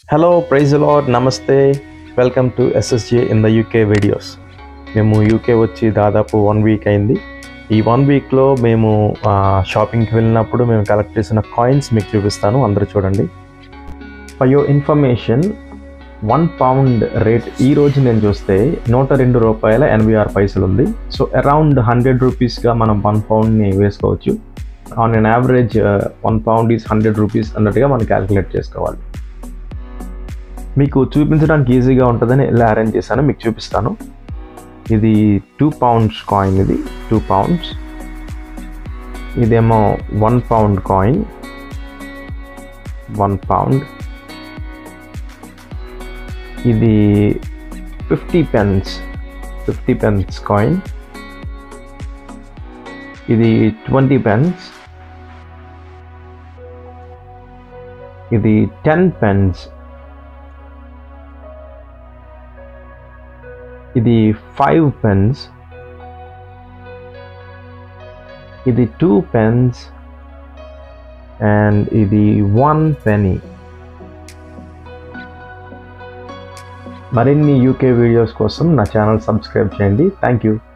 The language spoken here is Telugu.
హలో ప్రైజ్ లాడ్ నమస్తే welcome to SSJ in the UK videos మేము యూకే వచ్చి దాదాపు వన్ వీక్ అయింది ఈ వన్ వీక్లో మేము షాపింగ్కి వెళ్ళినప్పుడు మేము కలెక్ట్ చేసిన కాయిన్స్ మీకు చూపిస్తాను అందరూ చూడండి for your information one pound rate ఈ రోజు నేను చూస్తే నూట రెండు రూపాయల ఎనభై ఆరు పైసలు ఉంది సో అరౌండ్ హండ్రెడ్ రూపీస్గా మనం వన్ పౌండ్ని వేసుకోవచ్చు on an average one pound is hundred rupees అన్నట్టుగా మనం క్యాలిక్యులేట్ చేసుకోవాలి మీకు చూపించడానికి ఈజీగా ఉంటుందని ఇలా అరేంజ్ చేశాను మీకు చూపిస్తాను ఇది టూ పౌండ్స్ కాయిన్ ఇది టూ పౌండ్స్ ఇదేమో one pound coin one pound ఇది fifty pence fifty pence coin ఇది ట్వంటీ పెన్స్ ఇది టెన్ పెన్స్ ఇది ఫైవ్ పెన్స్ ఇది టూ పెన్స్ అండ్ ఇది వన్ పెనీ మరిన్ని యూకే వీడియోస్ కోసం నా ఛానల్ సబ్స్క్రైబ్ చేయండి థ్యాంక్ యూ